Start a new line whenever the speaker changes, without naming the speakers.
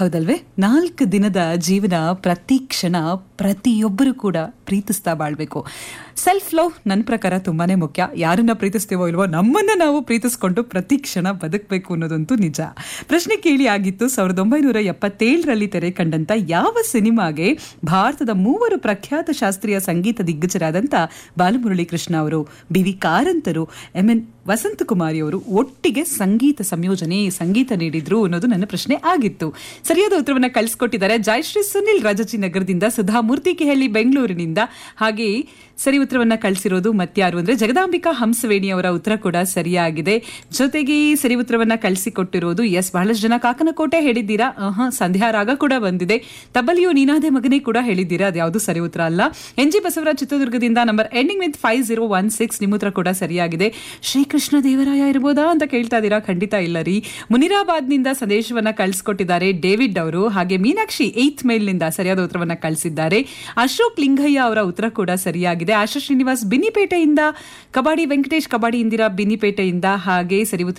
ಹೌದಲ್ವೇ ನಾಲ್ಕು ದಿನದ ಜೀವನ ಪ್ರತಿ ಕ್ಷಣ ಪ್ರತಿಯೊಬ್ಬರು ಕೂಡ ಪ್ರೀತಿಸ್ತಾ ಬಾಳ್ಬೇಕು ಸೆಲ್ಫ್ ಲವ್ ನನ್ನ ಪ್ರಕಾರ ತುಂಬಾನೇ ಮುಖ್ಯ ಯಾರನ್ನ ಪ್ರೀತಿಸ್ತೀವೋ ಇಲ್ವೋ ನಮ್ಮನ್ನ ನಾವು ಪ್ರೀತಿಸ್ಕೊಂಡು ಪ್ರತಿ ಕ್ಷಣ ಬದುಕಬೇಕು ಅನ್ನೋದಂತೂ ನಿಜ ಪ್ರಶ್ನೆ ಕೇಳಿ ಆಗಿತ್ತು ಸಾವಿರದ ಒಂಬೈನೂರ ಎಪ್ಪತ್ತೇಳರಲ್ಲಿ ತೆರೆ ಕಂಡಂತ ಯಾವ ಸಿನಿಮಾಗೆ ಭಾರತದ ಮೂವರು ಪ್ರಖ್ಯಾತ ಶಾಸ್ತ್ರೀಯ ಸಂಗೀತ ದಿಗ್ಗಜರಾದಂಥ ಬಾಲಮುರಳಿ ಕೃಷ್ಣ ಅವರು ಬಿ ವಿ ಕಾರಂತರು ಎಂ ಎನ್ ವಸಂತಕುಮಾರಿ ಅವರು ಒಟ್ಟಿಗೆ ಸಂಗೀತ ಸಂಯೋಜನೆ ಸಂಗೀತ ನೀಡಿದ್ರು ಅನ್ನೋದು ನನ್ನ ಪ್ರಶ್ನೆ ಆಗಿತ್ತು ಸರಿಯಾದ ಉತ್ತರವನ್ನ ಕಳಿಸ್ಕೊಟ್ಟಿದ್ದಾರೆ ಜಯಶ್ರೀ ಸುನಿಲ್ ರಾಜಾಜಿನಗರದಿಂದ ಸುಧಾಮೂರ್ತಿ ಕಿಹಳ್ಳಿ ಬೆಂಗಳೂರಿನಿಂದ ಹಾಗೆ ಸರಿ ಉತ್ತರವನ್ನ ಕಳಿಸಿರೋದು ಮತ್ಯಾರು ಅಂದ್ರೆ ಜಗದಾಂಬಿಕಾ ಹಂಸವೇಣಿ ಅವರ ಉತ್ತರ ಕೂಡ ಸರಿಯಾಗಿದೆ ಜೊತೆಗೆ ಸರಿ ಉತ್ತರವನ್ನ ಕಳಿಸಿಕೊಟ್ಟಿರೋದು ಎಸ್ ಬಹಳಷ್ಟು ಜನ ಕಾಕನಕೋಟೆ ಹೇಳಿದ್ದೀರಾ ಆಹಾ ಸಂಧ್ಯಾ ರಾಗ ಕೂಡ ಬಂದಿದೆ ತಬ್ಬಲಿಯು ನೀನಾದೆ ಮಗನೇ ಕೂಡ ಹೇಳಿದ್ದೀರಾ ಅದ್ಯಾವುದು ಸರಿ ಉತ್ತರ ಅಲ್ಲ ಎನ್ ಜಿ ಬಸವರಾಜ್ ಚಿತ್ರದುರ್ಗದಿಂದ number ending with five zero one six ನಿಮ್ಮ ಉತ್ತರ ಕೂಡ ಸರಿಯಾಗಿದೆ ಶ್ರೀಕೃಷ್ಣ ದೇವರಾಯ ಇರ್ಬೋದಾ ಅಂತ ಕೇಳ್ತಾ ಇದ್ದೀರಾ ಖಂಡಿತ ಇಲ್ಲ ರೀ ಮುನಿರಾಬಾದ್ನಿಂದ ಸಂದೇಶವನ್ನ ಕಳಿಸ್ಕೊಟ್ಟಿದ್ದಾರೆ ಡೇವಿಡ್ ಅವರು ಹಾಗೆ ಮೀನಾಕ್ಷಿ ಏತ್ ಮೇಲ್ನಿಂದ ಸರಿಯಾದ ಉತ್ತರವನ್ನ ಕಳಿಸಿದ್ದಾರೆ ಅಶೋಕ್ ಲಿಂಗಯ್ಯ ಅವರ ಉತ್ತರ ಕೂಡ ಸರಿಯಾಗಿದೆ ಆಶಾ ಶ್ರೀನಿವಾಸ್ ಬಿನ್ನಿಪೇಟೆಯಿಂದ ಕಬಾಡಿ ವೆಂಕಟೇಶ್ ಕಬಾಡಿ ಇಂದಿರಾ ಬಿನ್ನಿಪೇಟೆಯಿಂದ ಹಾಗೆ ಸರಿ ಉತ್ತರ